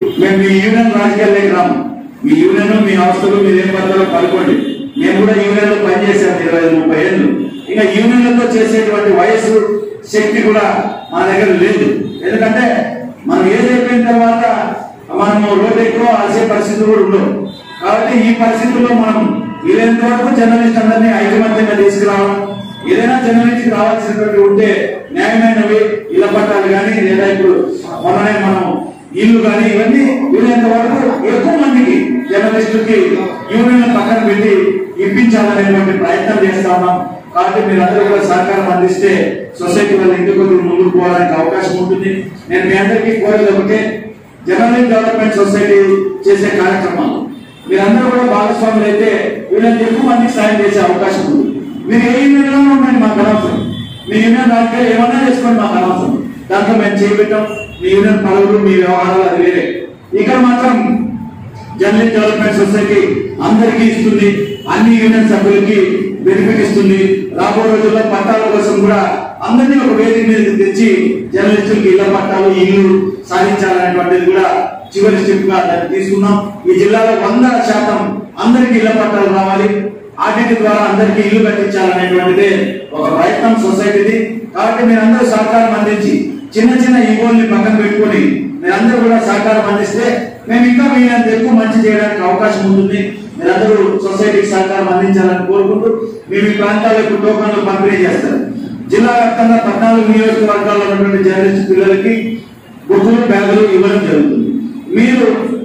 మేము మీ యూనియన్ రాజకీయాల్లోకి రాము మీ యూనియన్ మీ అవస్థలు మీరు ఏం పడతారో పడుకోండి మేము కూడా యూనియన్ లో పనిచేసాము ఇరవై ఐదు ముప్పై ఏళ్ళు ఇంకా యూనియన్లతో చేసేటువంటి వయస్సు శక్తి కూడా మా దగ్గర లేదు ఎందుకంటే మనం ఏది అయిపోయిన తర్వాత మనము రోడ్డు ఎక్కువ ఆసే పరిస్థితులు కూడా ఉండవు కాబట్టి ఈ పరిస్థితుల్లో మనం వీలైనంత వరకు జర్నలిస్ట్ అందరినీ ఐకమత్యంగా తీసుకురావడం ఏదైనా జర్నలిస్ట్ రావాల్సినటువంటి ఉంటే న్యాయమైనవి ఇళ్ల పట్టాలు కానీ లేదా ఇప్పుడు మొన్ననే మనం ఇల్లు కానీ ఇవన్నీ వీలైనంత వరకు ఎక్కువ మందికి జర్నలిస్టులకి యూనియన్ పక్కన పెట్టి ఇప్పించాలనేటువంటి ప్రయత్నం చేస్తా ఉన్నాం కాబట్టి మీరందరూ కూడా సహకారం అందిస్తే సొసైటీ వాళ్ళ ఇంటి కొద్దిగా ముందుకు పోవడానికి అవకాశం ఉంటుంది నేను మీ అందరికీ కోరేది ఒకటే జర్నలిస్ట్ డెవలప్మెంట్ సొసైటీ చేసే కార్యక్రమాలు మీరందరూ కూడా భాగస్వాములు అయితే వీళ్ళని ఎక్కువ మందికి సాయం చేసే అవకాశం ఉంది మీరు ఏ యూనియన్లో ఉండండి మాకు అనవసరం మీ యూనియన్ రాజకీయాలు ఏమన్నా చేసుకోండి మాకు అనవసరం దాంట్లో మేము చేపెట్టాం మీ యూనియన్ పలువురు మీ వ్యవహారాలు అది వేరే ఇక్కడ మాత్రం జర్నలిస్ట్ డెవలప్మెంట్ సొసైటీ అందరికీ ఇస్తుంది అన్ని యూనియన్ సభ్యులకి బెనిఫిట్ ఇస్తుంది రాబో రోజుల్లో పట్టాల కోసం కూడా అందరినీ ఒక వేదిక మీద తెచ్చి జర్నలిస్టులకి ఇళ్ల పట్టాలు ఇల్లు సాధించాలనేటువంటిది కూడా చివరి స్టెప్ గా దాన్ని తీసుకున్నాం ఈ జిల్లాలో వంద శాతం అందరికీ ఇళ్ల పట్టాలు రావాలి ఆర్టీటీ ద్వారా అందరికీ ఇల్లు కట్టించాలనేటువంటిదే ఒక ప్రయత్నం సొసైటీది కాబట్టి మీరందరూ సహకారం అందించి చిన్న చిన్న ఈగోల్ని పక్కన పెట్టుకొని మీరందరూ కూడా సహకారం అందిస్తే మేము ఇంకా మీ అంత ఎక్కువ మంచి చేయడానికి అవకాశం ఉంటుంది మీరందరూ సొసైటీకి సహకారం అందించాలని కోరుకుంటూ మేము ఈ ప్రాంతాల్లో ఇప్పుడు టోకన్లు పంపిణీ చేస్తారు జిల్లా వ్యాప్తంగా పద్నాలుగు నియోజకవర్గాల్లో ఉన్నటువంటి జర్నలిస్ట్ పిల్లలకి బుక్కులు బ్యాగులు ఇవ్వడం జరుగుతుంది మీరు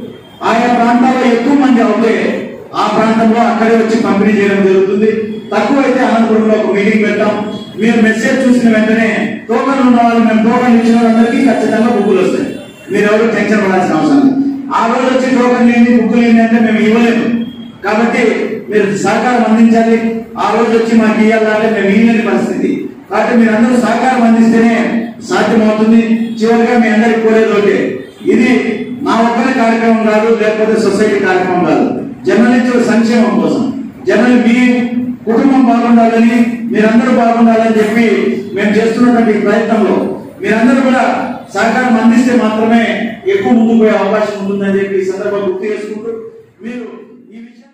ఆయా ప్రాంతాల్లో ఎక్కువ మంది అవుతే ఆ ప్రాంతంలో అక్కడే వచ్చి పంపిణీ చేయడం జరుగుతుంది తక్కువ అయితే అనంతపురంలో ఒక మీటింగ్ పెట్టాం మీరు మెసేజ్ చూసిన వెంటనే టోకన్ ఉన్న వాళ్ళు మేము టోకన్ ఇచ్చిన వాళ్ళందరికీ ఖచ్చితంగా బుక్కులు వస్తాయి మీరు ఎవరు టెన్షన్ పడాల్సిన అవసరం లేదు. ఆ రోజు వచ్చి టోకన్ లేని బుక్కులు లేని అంటే మేము ఇవ్వలేము కాబట్టి మీరు సహకారం అందించాలి ఆ రోజు వచ్చి మాకు ఇవ్వాలంటే మేము ఇవ్వలేని పరిస్థితి కాబట్టి మీరు అందరూ సహకారం అందిస్తేనే సాధ్యమవుతుంది చివరిగా మీ అందరికి కోరేది ఒకటే ఇది నా ఒక్కరి కార్యక్రమం కాదు లేకపోతే సొసైటీ కార్యక్రమం కాదు జర్నలిస్టుల సంక్షేమం కోసం జర్నలి మీ కుటుంబం బాగుండాలని మీరందరూ బాగుండాలని చెప్పి మేము చేస్తున్నటువంటి ఈ ప్రయత్నంలో మీరందరూ కూడా సహకారం అందిస్తే మాత్రమే ఎక్కువ ముందుకు పోయే అవకాశం ఉంటుందని చెప్పి ఈ సందర్భంగా గుర్తు చేసుకుంటూ మీరు ఈ విషయం